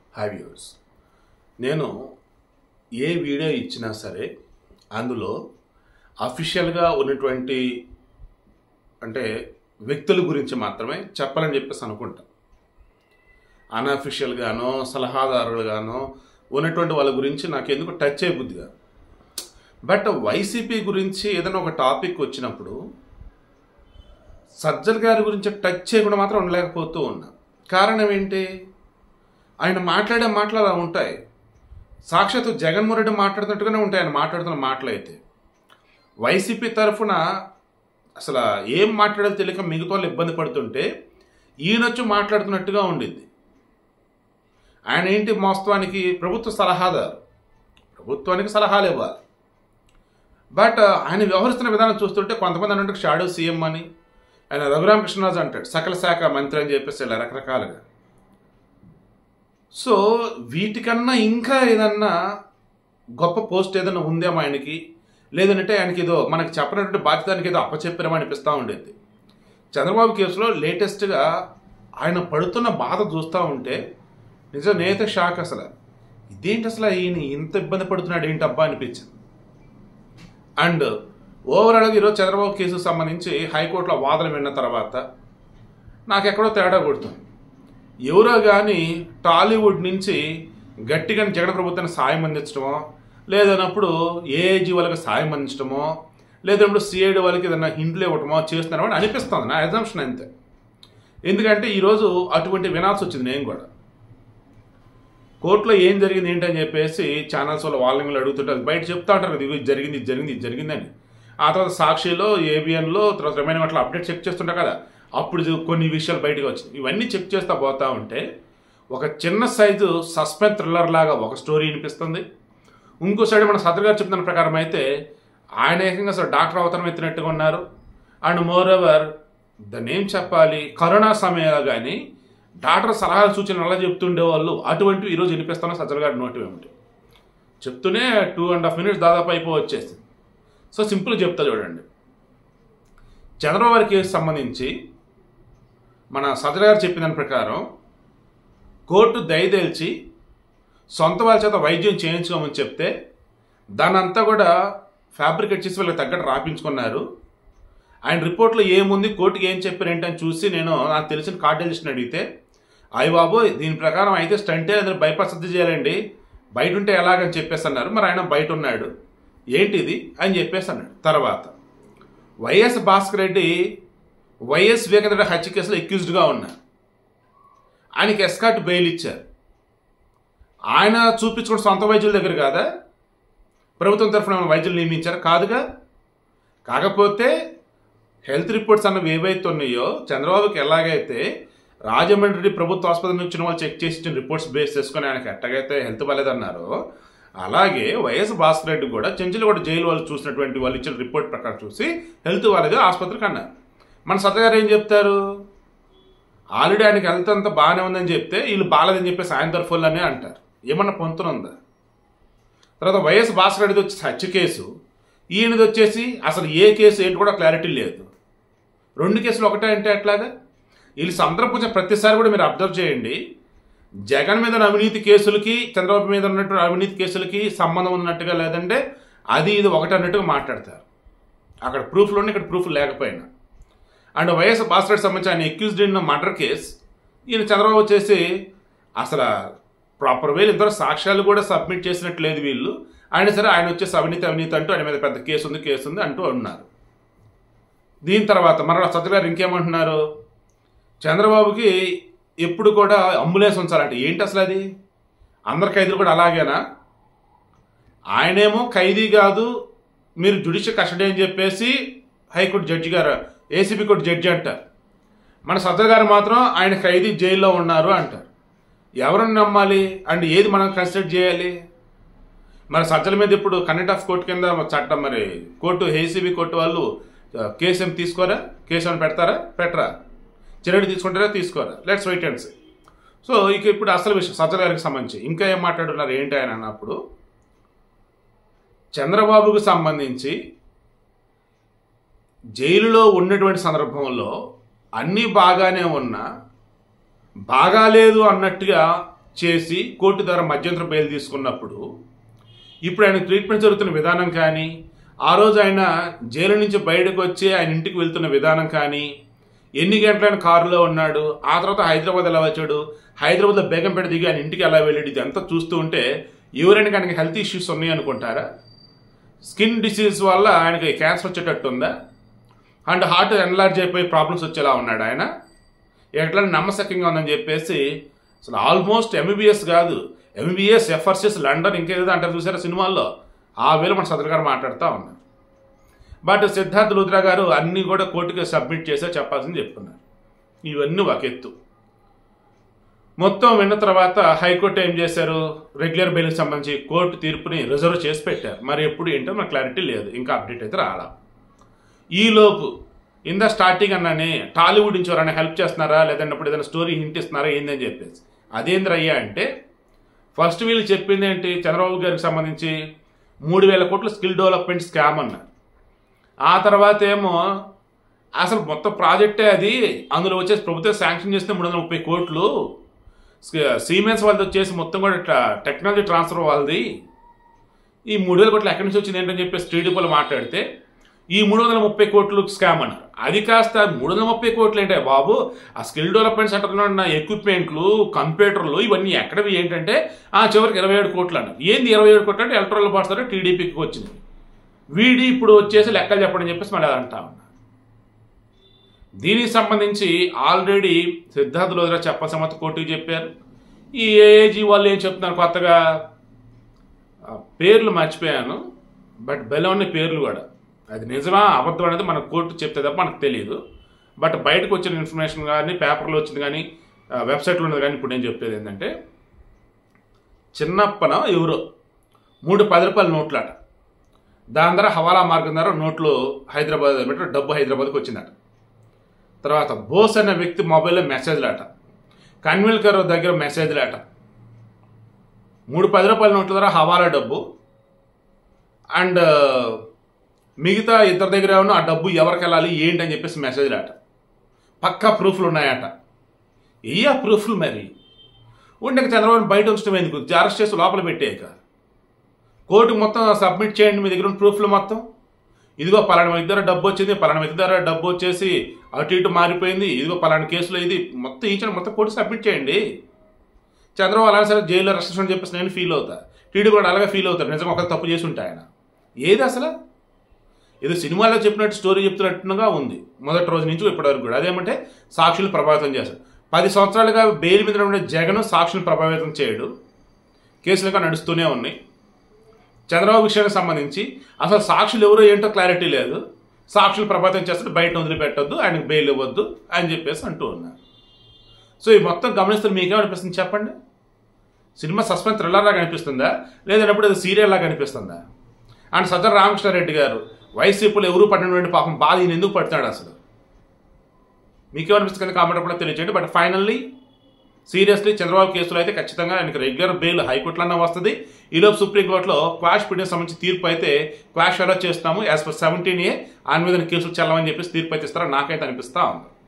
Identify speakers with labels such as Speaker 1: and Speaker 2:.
Speaker 1: hi viewers నేను ఏ video ఇచ్చినా సరే అందులో అఫీషియల్గా ఉన్నటువంటి అంటే వ్యక్తుల గురించి మాత్రమే చెప్పాలని చెప్పేసి అనుకుంటాం అన్అఫీషియల్గానో సలహాదారులుగానో ఉన్నటువంటి వాళ్ళ గురించి నాకు ఎందుకు టచ్ చేయబుద్ధి కాదు బట్ వైసీపీ గురించి ఏదైనా ఒక టాపిక్ వచ్చినప్పుడు సజ్జల్ గారి గురించి టచ్ చేయకుండా మాత్రం ఉండలేకపోతూ ఉన్నా కారణం ఏంటి ఆయన మాట్లాడే మాటలు అలా ఉంటాయి సాక్షాత్తు జగన్మోహన్ రెడ్డి మాట్లాడుతున్నట్టుగానే ఉంటాయి ఆయన మాట్లాడుతున్న మాటలు అయితే వైసీపీ తరఫున అసలు ఏం మాట్లాడాలో తెలియక మిగతా వాళ్ళు ఇబ్బంది పడుతుంటే ఈయనొచ్చి మాట్లాడుతున్నట్టుగా ఉండింది ఆయన ఏంటి వాస్తవానికి ప్రభుత్వ సలహాదారు ప్రభుత్వానికి సలహాలు ఇవ్వాలి బట్ ఆయన వ్యవహరిస్తున్న విధానం చూస్తుంటే కొంతమంది అన్నట్టు షాడో సీఎం అని ఆయన రఘురామకృష్ణరాజు అంటాడు సకల శాఖ మంత్రి అని చెప్పేసి ఇలా రకరకాలుగా సో వీటికన్నా ఇంకా ఏదన్నా గొప్ప పోస్ట్ ఏదైనా ఉందేమో ఆయనకి లేదంటే ఆయనకి ఏదో మనకి చెప్పినటువంటి బాధ్యతానికి ఏదో అప్పచెప్పారేమో అనిపిస్తూ ఉండేది చంద్రబాబు కేసులో లేటెస్ట్గా ఆయన పడుతున్న బాధ చూస్తూ ఉంటే నిజం నేత షాక్ అసలు ఇదేంటి అసలు ఈయన ఇంత ఇబ్బంది పడుతున్నాడు ఏంటి అబ్బా అనిపించింది అండ్ ఓవరాల్గా ఈరోజు చంద్రబాబు కేసుకు సంబంధించి హైకోర్టులో వాదన విన్న తర్వాత నాకు ఎక్కడో తేడా కొడుతుంది ఎవరో కానీ టాలీవుడ్ నుంచి గట్టిగా జగన్ ప్రభుత్వానికి సాయం అందించడమో లేదన్నప్పుడు ఏఐజీ వాళ్ళకి సాయం అందించడమో లేదన్నప్పుడు సిఐడి వాళ్ళకి ఏదైనా హింట్లు ఇవ్వటమో చేస్తున్నారో అని అనిపిస్తుంది నా ఎగ్జామ్షన్ అంతే ఎందుకంటే ఈరోజు అటువంటి వినాల్సి వచ్చింది నేను కూడా కోర్టులో ఏం జరిగింది ఏంటని చెప్పేసి ఛానల్స్ వాళ్ళు వాళ్ళని అడుగుతుంటారు బయట చెప్తా ఉంటారు కదా ఇది జరిగింది ఇది జరిగింది ఇది జరిగిందని ఆ తర్వాత సాక్షిలో ఏబిఎన్లో తర్వాత రిమైనింగ్ అట్లా అప్డేట్ చెక్ చేస్తుంటా కదా అప్పుడు ఇది కొన్ని విషయాలు బయటకు వచ్చింది ఇవన్నీ చెక్ చేస్తా పోతా ఉంటే ఒక చిన్న సైజు సస్పెన్స్ థ్రిల్లర్ లాగా ఒక స్టోరీ వినిపిస్తుంది ఇంకో సైడ్ మన సదర్ గారు చెప్తున్న ప్రకారం అయితే ఆయన ఏకంగా అసలు డాక్టర్ అవతరం ఎత్తినట్టుగా ఉన్నారు అండ్ మోర్ ఎవర్ దాన్ని ఏం చెప్పాలి కరోనా సమయంలో కానీ డాక్టర్ సలహాలు సూచనలు అలా చెప్తుండే వాళ్ళు అటువంటివి ఈరోజు వినిపిస్తున్న సజ్జల గారి నోటి ఏమిటి చెప్తూనే టూ అండ్ హాఫ్ మినిట్స్ దాదాపు అయిపో వచ్చేసింది సో సింపుల్ చెప్తా చూడండి చంద్రబాబు గారి కేసు సంబంధించి మన సజ్జల గారు చెప్పిన దాని ప్రకారం కోర్టు దయదేల్చి సొంత వాళ్ళ చేత వైద్యం చేయించుకోమని చెప్తే దానంతా కూడా ఫ్యాబ్రికేట్ చేసి వాళ్ళకి తగ్గట్టు రాపించుకున్నారు ఆయన రిపోర్ట్లో ఏముంది కోర్టుకి ఏం చెప్పారు ఏంటని చూసి నేను నాకు తెలిసిన కార్డియలిస్ట్ని అడిగితే అయ్యి బాబు దీని ప్రకారం అయితే స్టంటే అందరూ బైపాస్ రద్దు చేయాలండి బయట ఉంటే ఎలాగని చెప్పేసి అన్నారు మరి ఆయన బయట ఉన్నాడు ఏంటిది అని చెప్పేసి అన్నాడు తర్వాత వైఎస్ భాస్కర్ రెడ్డి వైఎస్ వివేకానంద రెడ్డి హత్య కేసులో ఎక్యూజ్డ్గా ఉన్నారు ఆయనకి ఎస్కాట్ బెయిల్ ఇచ్చారు ఆయన చూపించుకున్న సొంత వైద్యుల దగ్గర కాదా ప్రభుత్వం తరఫున ఏమైనా వైద్యులు నియమించారు కాదుగా కాకపోతే హెల్త్ రిపోర్ట్స్ అన్నవి ఏవైతే ఉన్నాయో చంద్రబాబుకి ఎలాగైతే రాజమండ్రి ప్రభుత్వ ఆసుపత్రి నుంచి వాళ్ళు చెక్ చేసి ఇచ్చిన రిపోర్ట్స్ బేస్ చేసుకుని ఆయనకి ఎట్టగైతే హెల్త్ బాగాలేదన్నారో అలాగే వైఎస్ భాస్కర్ రెడ్డి కూడా చెంచులగూడ జైలు వాళ్ళు చూసినటువంటి వాళ్ళు ఇచ్చిన రిపోర్ట్ ప్రకారం చూసి హెల్త్ వాళ్ళగా ఆసుపత్రికి అన్నారు మన సత్య గారు ఏం చెప్తారు ఆల్రెడీ ఆయనకి హెల్త్ అంతా బాగానే ఉందని చెప్తే వీళ్ళు బాగాలేదని చెప్పేసి ఆయన తరఫుల్లోనే అంటారు ఏమన్నా పొంతునుందా తర్వాత వైఎస్ భాస్కర్ రెడ్డిది వచ్చి హత్య కేసు ఈయనది వచ్చేసి అసలు ఏ కేసు ఏంటి కూడా క్లారిటీ లేదు రెండు కేసులు ఒకటే అంటే ఎట్లాగా వీళ్ళు సందర్భించిన ప్రతిసారి కూడా మీరు అబ్జర్వ్ చేయండి జగన్ మీద ఉన్న అవినీతి కేసులకి చంద్రబాబు మీద ఉన్నటువంటి అవినీతి కేసులకి సంబంధం ఉన్నట్టుగా లేదంటే అది ఇది ఒకటి అన్నట్టుగా మాట్లాడతారు అక్కడ ప్రూఫ్లు ఉన్నాయి ఇక్కడ ప్రూఫ్ లేకపోయినా అండ్ వైఎస్ భాస్కర్ సంబంధించి ఆయన ఎక్యూజ్డ్ ఇన్ మర్డర్ కేస్ ఈయన చంద్రబాబు వచ్చేసి అసలు ప్రాపర్ వేలు ఇంతవరకు సాక్ష్యాలు కూడా సబ్మిట్ చేసినట్టు లేదు వీళ్ళు ఆయన సరే ఆయన వచ్చేసి అవినీతి అవినీతి అంటూ ఆయన మీద పెద్ద కేసు ఉంది కేసు ఉంది అంటూ ఉన్నారు దీని తర్వాత మరలా సత్య గారు ఇంకేమంటున్నారు చంద్రబాబుకి ఎప్పుడు కూడా అంబులెన్స్ ఉంచాలంటే ఏంటి అసలు అది అందరి ఖైదీలు కూడా అలాగేనా ఆయనేమో ఖైదీ కాదు మీరు జుడిషియల్ కస్టడీ అని చెప్పేసి హైకోర్టు జడ్జి గారు ఏసీబీ కోర్టు జడ్జి అంటారు మన సజ్జల గారు మాత్రం ఆయన ఖైదీ జైల్లో ఉన్నారు అంటారు ఎవరిని నమ్మాలి అండ్ ఏది మనం కన్సిడర్ చేయాలి మరి సజ్జల మీద ఇప్పుడు కంటెంట్ ఆఫ్ కోర్టు కింద చట్టం మరి కోర్టు ఏసీబీ కోర్టు వాళ్ళు కేసు ఏం తీసుకోరా కేసు ఏమైనా పెడతారా పెట్టరా చర్యలు తీసుకుంటారా తీసుకోరా let's wait and see so ఇక ఇప్పుడు అసలు విషయం సజ్జల గారికి సంబంధించి ఇంకా ఏం మాట్లాడుతున్నారు ఏంటి ఆయన అన్నప్పుడు చంద్రబాబుకు సంబంధించి జైలులో ఉన్నటువంటి సందర్భంలో అన్నీ బాగానే ఉన్నా బాగాలేదు అన్నట్టుగా చేసి కోర్టు ద్వారా మధ్యంతర బెయిల్ తీసుకున్నప్పుడు ఇప్పుడు ఆయన ట్రీట్మెంట్ జరుగుతున్న విధానం కానీ ఆ రోజు ఆయన జైలు నుంచి బయటకు వచ్చి ఆయన ఇంటికి వెళ్తున్న విధానం కానీ ఎన్ని గంటలైన కారులో ఉన్నాడు ఆ తర్వాత హైదరాబాద్ ఎలా వచ్చాడు హైదరాబాద్లో బేగంపేట దిగి ఆయన ఇంటికి ఎలా వెళ్ళాడు ఇదంతా చూస్తూ ఉంటే ఎవరైనా కనుక హెల్త్ ఇష్యూస్ ఉన్నాయి అనుకుంటారా స్కిన్ డిసీజ్ వల్ల ఆయనకి క్యాన్సర్ వచ్చేటట్టు ఉందా అండ్ హార్ట్ ఎన్లార్జ్ అయిపోయి ప్రాబ్లమ్స్ వచ్చేలా ఉన్నాడు ఆయన ఎట్లా నమ్మశక్యంగా ఉందని చెప్పేసి అసలు ఆల్మోస్ట్ ఎంబీబీఎస్ కాదు ఎంబీబీఎస్ ఎఫర్సెస్ లండన్ ఇంకేదో అంటారు చూసారా సినిమాల్లో ఆ వేళ మన సదర్ గారు మాట్లాడుతూ ఉన్నారు బట్ సిద్ధార్థ్ లుద్రా గారు అన్నీ కూడా కోర్టుకి సబ్మిట్ చేసే చెప్పాల్సింది చెప్తున్నారు ఇవన్నీ ఒక ఎత్తు మొత్తం విన్న తర్వాత హైకోర్టు ఏం చేశారు రెగ్యులర్ బెయిల్కి సంబంధించి కోర్టు తీర్పుని రిజర్వ్ చేసి పెట్టారు మరి ఎప్పుడు ఏంటో మనకు క్లారిటీ లేదు ఇంకా అప్డేట్ అయితే రాలా ఈలోపు ఇంద స్టార్టింగ్ అన్నానే టాలీవుడ్ నుంచి ఎవరైనా హెల్ప్ చేస్తున్నారా లేదన్నప్పుడు ఏదైనా స్టోరీ హింట్ ఇస్తున్నారా ఏందని చెప్పేసి అదేంద్రయ్యా అంటే ఫస్ట్ వీళ్ళు చెప్పింది ఏంటి చంద్రబాబు గారికి సంబంధించి మూడు వేల కోట్ల స్కిల్ డెవలప్మెంట్ స్కామ్ అన్నారు ఆ తర్వాత ఏమో అసలు మొత్తం ప్రాజెక్టే అది అందులో వచ్చేసి ప్రభుత్వం శాంక్షన్ చేస్తే మూడు వందల ముప్పై కోట్లు సీమెన్స్ వాళ్ళది వచ్చేసి మొత్తం కూడా ఇట్లా టెక్నాలజీ ట్రాన్స్ఫర్ వాళ్ళది ఈ మూడు వేల కోట్లు ఎక్కడి నుంచి వచ్చింది ఏంటని చెప్పేసి టీడీపీలో మాట్లాడితే ఈ మూడు వందల ముప్పై కోట్లు స్కామ్ అన్నారు అది కాస్త మూడు వందల ముప్పై కోట్లు ఏంటే బాబు ఆ స్కిల్ డెవలప్మెంట్ సెంటర్లో ఉన్న ఎక్విప్మెంట్లు కంప్యూటర్లు ఇవన్నీ ఎక్కడవి ఏంటంటే ఆ చివరికి ఇరవై ఏడు కోట్లు అన్నారు ఏంది ఇరవై ఏడు కోట్లు అంటే ఎలక్ట్రల్ బాడ్స్ ద్వారా టీడీపీకి వచ్చింది వీడి ఇప్పుడు వచ్చేసి లెక్కలు చెప్పడం చెప్పేసి మళ్ళీ అది అంటా ఉన్నారు దీనికి సంబంధించి ఆల్రెడీ సిద్ధార్థ లోదరా చెప్పాల్సిన మొత్తం కోర్టుకి చెప్పారు ఈ ఏఏజీ వాళ్ళు ఏం చెప్తున్నారు కొత్తగా ఆ పేర్లు మర్చిపోయాను బట్ బెలం ఉన్న పేర్లు కూడా అది నిజమా అబద్ధం అనేది మనకు కోర్టు చెప్తే తప్ప మనకు తెలియదు బట్ బయటకు వచ్చిన ఇన్ఫర్మేషన్ కానీ పేపర్లో వచ్చింది కానీ ఆ, వెబ్సైట్లో ఉన్నది కానీ ఇప్పుడు నేను చెప్పేది ఏంటంటే చిన్నప్పన ఎవరో మూడు పది రూపాయల నోట్లాట దాని ద్వారా హవాలా మార్గం ద్వారా నోట్లు హైదరాబాద్ ఏమంటే డబ్బు హైదరాబాద్కి వచ్చిందట తర్వాత బోస్ అనే వ్యక్తి మొబైల్లో మెసేజ్లు అట కన్విల్కర్ దగ్గర మెసేజ్లు అట మూడు పది రూపాయల నోట్ల ద్వారా హవాలా డబ్బు అండ్ మిగతా ఇద్దరి దగ్గర ఏమన్నా ఆ డబ్బు ఎవరికి వెళ్ళాలి ఏంటి అని చెప్పేసి మెసేజ్లు అట పక్కా ప్రూఫ్లు ఉన్నాయట ఏ ఆ ప్రూఫ్లు మరి ఉండక చంద్రబాబు బయట ఉంచడం ఎందుకు అరెస్ట్ చేసి లోపల పెట్టేయక కోర్టుకు మొత్తం సబ్మిట్ చేయండి మీ దగ్గర ఉన్న ప్రూఫ్లు మొత్తం ఇదిగో పలానా వ్యక్తి దగ్గర డబ్బు వచ్చింది పలానా వ్యక్తి దగ్గర డబ్బు వచ్చేసి అటు ఇటు మారిపోయింది ఇదిగో పలానా కేసులో ఇది మొత్తం ఇచ్చిన మొత్తం కోర్టు సబ్మిట్ చేయండి చంద్రబాబు అలాగే సరే జైల్లో రెస్ట్ అని చెప్పేసి నేను ఫీల్ అవుతా టీడీ కూడా అలాగే ఫీల్ అవుతారు నిజంగా ఒకరు తప్పు చేసి ఉంటాయి ఆయన ఏది అసలు ఏదో సినిమాలో చెప్పినట్టు స్టోరీ చెప్తున్నట్టుగా ఉంది మొదటి రోజు నుంచి ఇప్పటివరకు కూడా అదేమంటే సాక్షులు ప్రభావితం చేశారు పది సంవత్సరాలుగా బెయిల్ మీద ఉండే జగన్ సాక్షులు ప్రభావితం చేయడు కేసులు ఇంకా నడుస్తూనే ఉన్నాయి చంద్రబాబు విషయానికి సంబంధించి అసలు సాక్షులు ఎవరో ఏంటో క్లారిటీ లేదు సాక్షులు ప్రభావితం చేస్తే బయట వదిలిపెట్టొద్దు ఆయనకు బెయిల్ ఇవ్వద్దు అని చెప్పేసి అంటూ ఉన్నారు సో ఈ మొత్తం గమనిస్తే మీకేమనిపిస్తుంది చెప్పండి సినిమా సస్పెన్స్ థ్రిల్లర్ లాగా అనిపిస్తుందా లేదన్నప్పుడు అది సీరియల్ లాగా అనిపిస్తుందా అండ్ సజ్జన రామకృష్ణారెడ్డి గారు వైసీపీలో ఎవరు పడినటువంటి పాపం బాధ ఈయన ఎందుకు పడతాడు అసలు మీకేమనిపిస్తుంది కామెంట్ కూడా తెలియచేయండి బట్ ఫైనల్లీ సీరియస్లీ చంద్రబాబు కేసులో అయితే ఖచ్చితంగా ఆయనకి రెగ్యులర్ బెయిల్ హైకోర్టులోనే వస్తుంది ఈలోపు సుప్రీంకోర్టులో క్వాష్ పిటిషన్ సంబంధించి తీర్పు అయితే క్వాష్ ఎలా చేస్తాము యాజ్ పర్ సెవెంటీన్ ఏ ఆయన మీద కేసులు చల్లమని చెప్పేసి తీర్పు అయితే ఇస్తారో నాకైతే అనిపిస్తా ఉంది